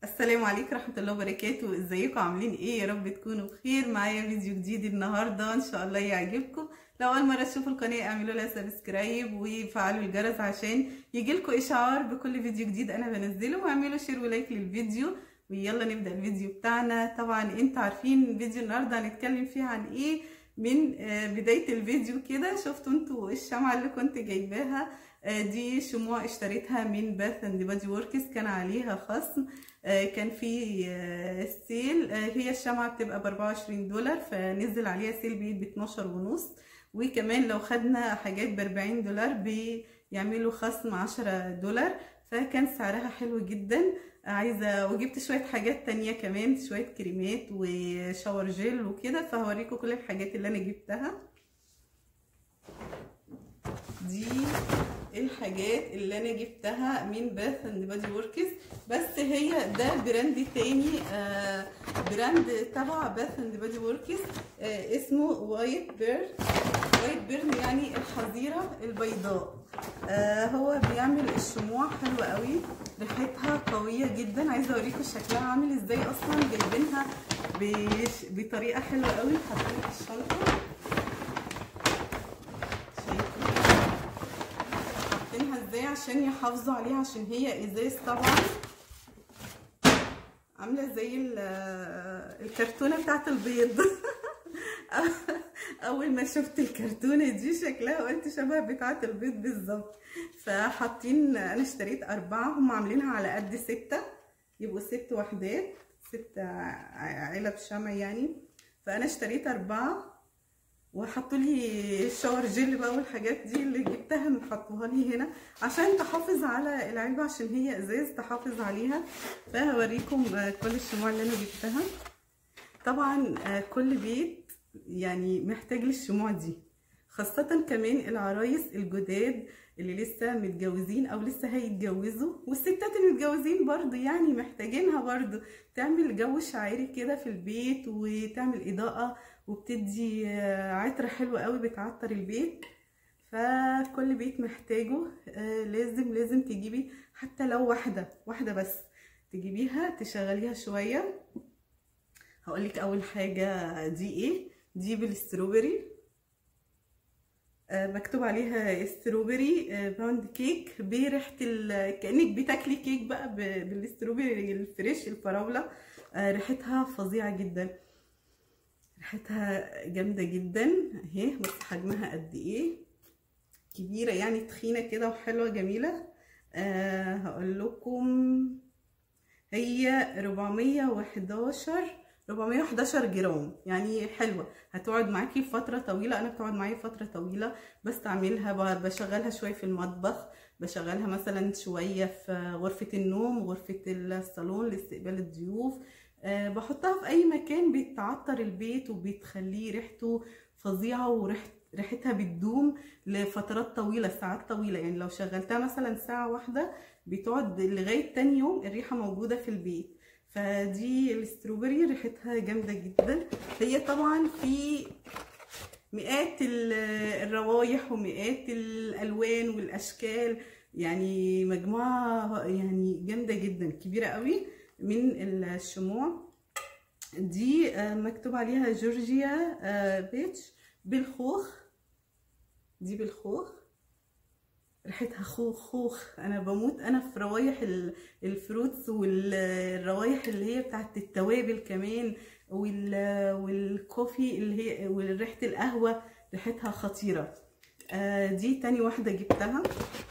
السلام عليكم ورحمة الله وبركاته ازيكم عاملين ايه يا رب تكونوا بخير معايا فيديو جديد النهاردة ان شاء الله يعجبكم لو اول مرة تشوفوا القناة اعملوا لها سبسكرايب وفعلوا الجرس عشان يجيلكم اشعار بكل فيديو جديد انا بنزله واعملوا شير ولايك للفيديو ويلا نبدأ الفيديو بتاعنا طبعا انتوا عارفين فيديو النهاردة هنتكلم فيه عن ايه من بداية الفيديو كده شفتوا انتوا الشمعة اللي كنت جايباها دي شموع اشتريتها من باث اند بادي وركس كان عليها خصم كان في سيل هي الشمعة بتبقى ب 24 دولار فنزل عليها سيل بيت ب 12 ونص وكمان لو خدنا حاجات ب 40 دولار بيعملوا خصم 10 دولار فكان سعرها حلو جدا عايزة وجبت شوية حاجات تانية كمان شوية كريمات وشاور جيل وكده فهوريكم كل الحاجات اللي انا جبتها دي الحاجات اللي انا جبتها من باث اند بادي وركس بس هي ده براند تاني آه براند تبع باث اند بادي وركس آه اسمه وايت بيرن وايت بيرن يعني الحظيره البيضاء آه هو بيعمل الشموع حلوه قوي ريحتها قويه جدا عايزه اوريكم شكلها عامل ازاي اصلا جايبينها بطريقه حلوه قوي حاطينها في الشنطه ازاي عشان يحافظوا عليها عشان هي ازاز طبعا عامله زي الكرتونه بتاعت البيض اول ما شفت الكرتونه دي شكلها قلت شبه بتاعه البيض بالظبط فحاطين انا اشتريت اربعه هم عاملينها على قد سته يبقوا ست وحدات ست علب شمع يعني فانا اشتريت اربعه وحطوا لي شاور جل بقى والحاجات دي اللي جبتها حطوها لي هنا عشان تحافظ على العلبه عشان هي ازاز تحافظ عليها فهوريكم كل الشموع اللي انا جبتها طبعا كل بيت يعني محتاج للشموع دي خاصة كمان العرايس الجداد اللي لسه متجوزين او لسه هيتجوزوا والستات المتجوزين برضو يعني محتاجينها برضو تعمل جو شعري كده في البيت وتعمل اضاءة وبتدي عطر حلو قوي بتعطر البيت فكل بيت محتاجه لازم لازم تجيبي حتى لو واحدة واحدة بس تجيبيها تشغليها شوية هقولك اول حاجة دي ايه دي بالستروبري مكتوب عليها ستروبري باوند كيك بريحه كانك بتاكلي كيك بقى بالستروبري الفريش الفراوله ريحتها فظيعه جدا ريحتها جامده جدا اهي بص حجمها قد ايه كبيره يعني تخينه كده وحلوه جميله أه هقول لكم هي 411 411 جرام يعني حلوه هتقعد معاكي فتره طويله انا بتقعد معايا فتره طويله بستعملها بشغلها شويه في المطبخ بشغلها مثلا شويه في غرفه النوم غرفه الصالون لاستقبال الضيوف أه بحطها في اي مكان بتعطر البيت وبتخليه ريحته فظيعه وريحه ريحتها بتدوم لفترات طويله ساعات طويله يعني لو شغلتها مثلا ساعه واحده بتقعد لغايه تاني يوم الريحه موجوده في البيت فدي الستروبري ريحتها جامده جدا هي طبعا في مئات الروايح ومئات الالوان والاشكال يعني مجموعه يعني جامده جدا كبيره قوي من الشموع دي مكتوب عليها جورجيا بيتش بالخوخ دي بالخوخ ريحتها خوخ خوخ انا بموت انا في روايح الفروتس والروايح اللي هي بتاعت التوابل كمان والكوفي اللي هي وريحه القهوه ريحتها خطيره آه دي تاني واحده جبتها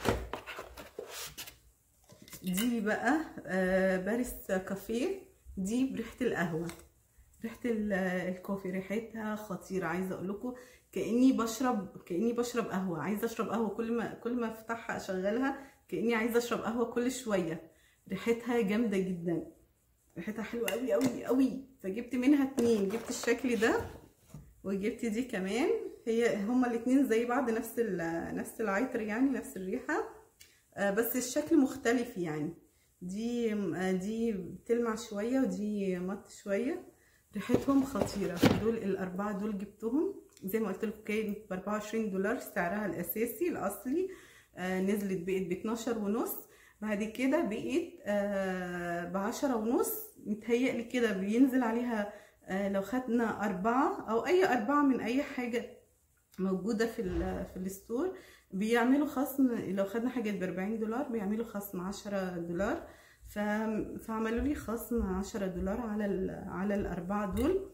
دي بقى آه باريس كافيه دي بريحه القهوه ريحه الكوفي ريحتها خطيره عايزه اقول لكم كاني بشرب كاني بشرب قهوه عايزه اشرب قهوه كل ما كل ما افتحها اشغلها كاني عايزه اشرب قهوه كل شويه ريحتها جامده جدا ريحتها حلوه قوي قوي قوي فجبت منها اتنين جبت الشكل ده وجبت دي كمان هي هما الاتنين زي بعض نفس نفس العطر يعني نفس الريحه بس الشكل مختلف يعني دي دي بتلمع شويه ودي مط شويه ريحتهم خطيره دول الاربعه دول جبتهم زي ما قلت لكم كانت ب 24 دولار سعرها الاساسي الاصلي آه نزلت بقت ب 12 ونص بعد كده بقيت آه بعشرة ونص متهيألي كده بينزل عليها آه لو خدنا أربعة أو أي أربعة من أي حاجة موجودة في ال في الستور بيعملوا خصم لو خدنا حاجة بأربعين دولار بيعملوا خصم عشرة دولار ف... فعملوا لي خصم عشرة دولار على ال... على الأربعة دول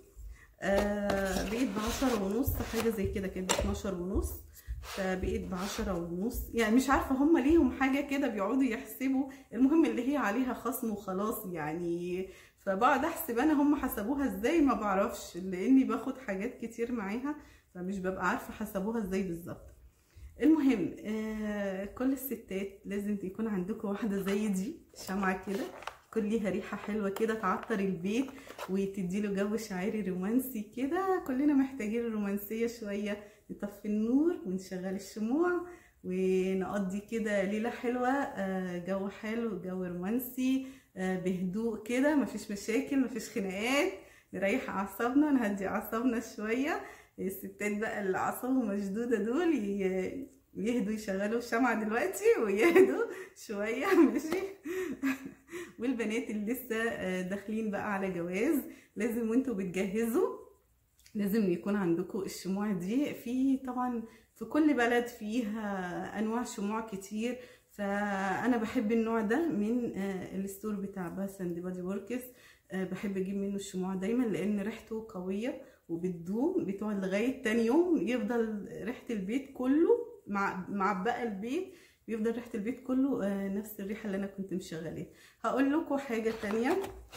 آه بقيت بعشرة ونص حاجة زي كده كده اتناشر ونص فبقيت بعشرة ونص يعني مش عارفة هما ليهم حاجة كده بيقعدوا يحسبوا المهم اللي هي عليها خصم وخلاص يعني فبقعد احسب انا هم حسبوها ازاي ما بعرفش لاني باخد حاجات كتير معاها فمش ببقى عارفة حسبوها ازاي بالظبط المهم آه كل الستات لازم يكون عندكم واحدة زي دي شمعة كده يكون ليها ريحة حلوة كده تعطر البيت وتديله جو شاعري رومانسي كده كلنا محتاجين الرومانسية شوية نطفي النور ونشغل الشموع ونقضي كده ليلة حلوة آه جو حلو جو رومانسي آه بهدوء كده مفيش مشاكل مفيش خناقات نريح أعصابنا نهدي أعصابنا شوية الستات بقى اللي اعصابهم مشدوده دول يهدوا يشغلوا الشمعة دلوقتي ويهدوا شوية ماشي والبنات اللي لسه داخلين بقى على جواز لازم وانتوا بتجهزوا لازم يكون عندكم الشموع دي في طبعا في كل بلد فيها انواع شموع كتير فانا بحب النوع ده من الستور بتاع باس اند بادي وركس بحب اجيب منه الشموع دايما لان ريحته قويه وبتدوم بتقعد لغايه تاني يوم يفضل ريحه البيت كله مع معبقه البيت بيفضل ريحه البيت كله آه نفس الريحه اللي انا كنت مشغلاه هقول لكم حاجه تانية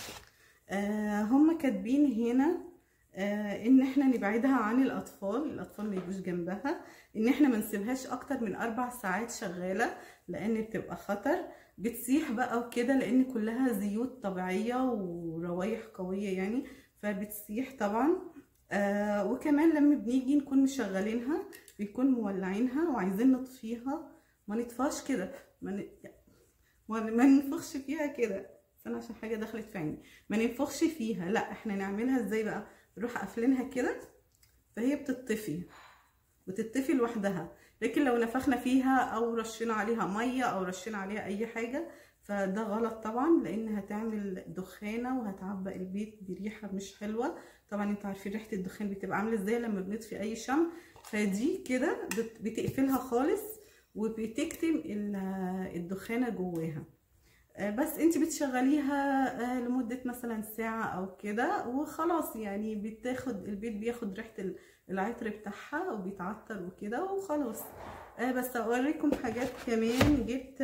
آه هم كاتبين هنا آه ان احنا نبعدها عن الاطفال الاطفال ما يجوش جنبها ان احنا ما نسيبهاش اكتر من اربع ساعات شغاله لان بتبقى خطر بتسيح بقى وكده لان كلها زيوت طبيعيه وروايح قويه يعني فبتسيح طبعا آه وكمان لما بنيجي نكون مشغلينها بيكون مولعينها وعايزين نطفيها ما نطفاش كده ما, ن... ما ننفخش فيها كده انا عشان حاجه دخلت في عيني ما ننفخش فيها لا احنا نعملها ازاي بقى نروح قافلينها كده فهي بتطفي بتطفي لوحدها لكن لو نفخنا فيها او رشينا عليها ميه او رشينا عليها اي حاجه فده غلط طبعا لان هتعمل دخانه وهتعبق البيت بريحه مش حلوه طبعا انتوا عارفين ريحه الدخان بتبقى عامله ازاي لما بنطفي اي شمع فدي كده بتقفلها خالص وبتكتم الدخانه جواها بس انت بتشغليها لمده مثلا ساعه او كده وخلاص يعني بتاخد البيت بياخد ريحه العطر بتاعها وبيتعطر وكده وخلاص بس اوريكم حاجات كمان جبت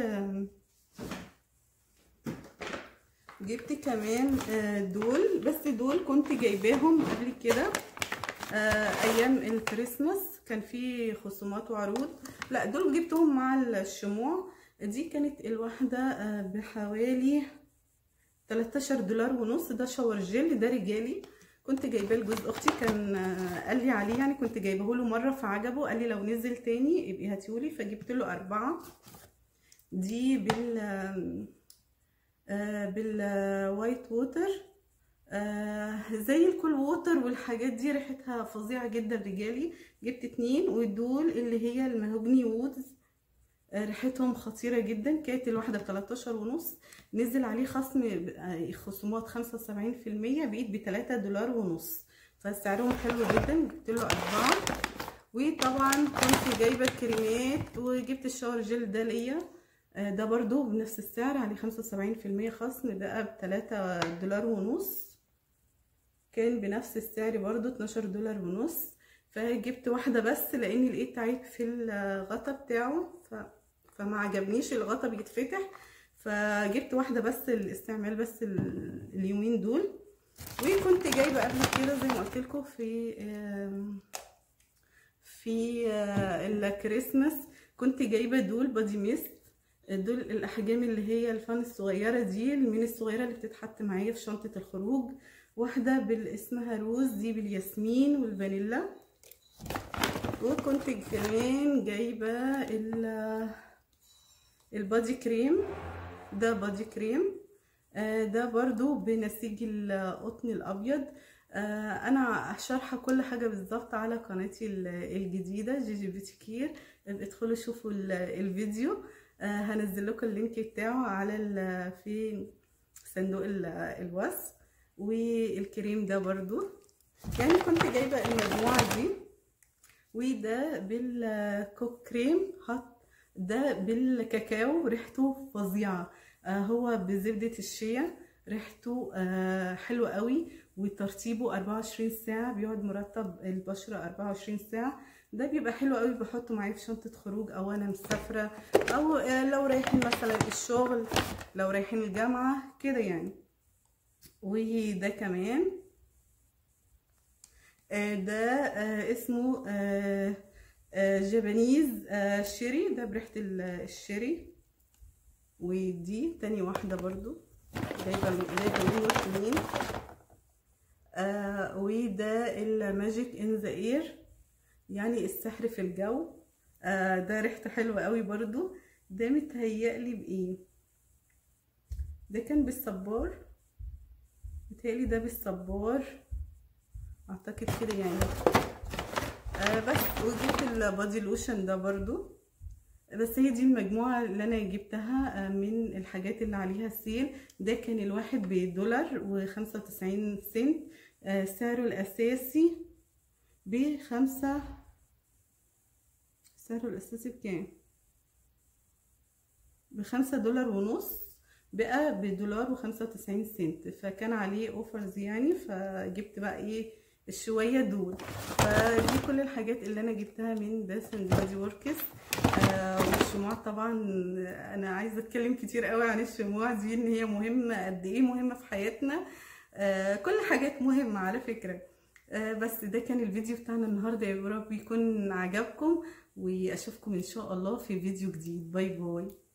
جبت كمان دول بس دول كنت جايباهم قبل كده ايام الكريسماس كان في خصومات وعروض لا دول جبتهم مع الشموع دي كانت الواحدة بحوالي 13 دولار ونص ده شاور جيل ده رجالي كنت جايباه لجوز اختي كان قال لي عليه يعني كنت جايبه له مره فعجبه قال لي لو نزل تاني يبقى هاتيولي فجبت له اربعه دي بال آه بالوايت ووتر آه زي الكول ووتر والحاجات دي ريحتها فظيعه جدا رجالي جبت اتنين ودول اللي هي المهوجني وودز آه ريحتهم خطيره جدا كانت الواحده بتلاتاشر ونص نزل عليه خصم خصومات خمسة وسبعين في المية بقيت بتلاتة دولار ونص فسعرهم حلو جدا جبت له اربعه وطبعا كنت جايبه الكريمات وجبت الشاور جل ده ليا ده برضو بنفس السعر عليه خمسة وسبعين في المية خصم بقى بتلاتة دولار ونص كان بنفس السعر برضو اتناشر دولار ونص فجبت واحدة بس لاني لقيت عيب في الغطا بتاعه ف... فما عجبنيش الغطا بيتفتح فجبت واحدة بس الاستعمال بس اليومين دول وكنت جايبة قبل كده زي ما قلت لكم في في الكريسماس كنت جايبة دول بادي ميست دول الاحجام اللي هي الفان الصغيره دي المين الصغيره اللي بتتحط معايا في شنطه الخروج واحده بالاسمها روز دي بالياسمين والفانيلا وكنت كمان جايبه البادي كريم ده بادي كريم ده برضو بنسيج القطن الابيض انا شارحه كل حاجه بالظبط على قناتي الجديده جيجي بيتي كير ادخلوا شوفوا الفيديو آه هنزل لكم اللينك بتاعه على ال- في صندوق ال- الوصف والكريم ده برضو يعني كنت جايبه المجموعه دي وده بالكوك كريم حط ده بالكاكاو ريحته فظيعه آه هو بزبده الشيا ريحته آه حلوه قوي وترطيبه 24 ساعه بيقعد مرطب البشره 24 ساعه ده بيبقى حلو قوي بحطه معايا في شنطه خروج او انا مسافره او آه لو رايحين مثلا الشغل لو رايحين الجامعه كده يعني وده كمان آه ده آه اسمه آه جابانيز شيري ده بريحة الشيري ودي تاني واحدة برضو جايبة جايبة منه اتنين وده الماجيك ان ذا اير يعني السحر في الجو ده ريحته حلوة قوي برضو ده متهيألي بايه ده كان بالصبار متهيألي ده بالصبار اعتقد كده يعني آه بس وجبت البادي لوشن ده برضو بس هي دي المجموعة اللي انا جبتها آه من الحاجات اللي عليها سيل ده كان الواحد بدولار وخمسة وتسعين سنت آه سعره الاساسي بخمسة سعره الاساسي بكام بخمسة دولار ونص بقى بدولار وخمسة وتسعين سنت فكان عليه اوفرز يعني فجبت بقى ايه الشوية دول فدي كل الحاجات اللي انا جبتها من باس اند بادي وركس آه والشموع طبعا انا عايزه اتكلم كتير قوي عن الشموع دي ان هي مهمه قد ايه مهمه في حياتنا آه كل حاجات مهمه على فكره آه بس ده كان الفيديو بتاعنا النهارده يا رب يكون عجبكم واشوفكم ان شاء الله في فيديو جديد باي باي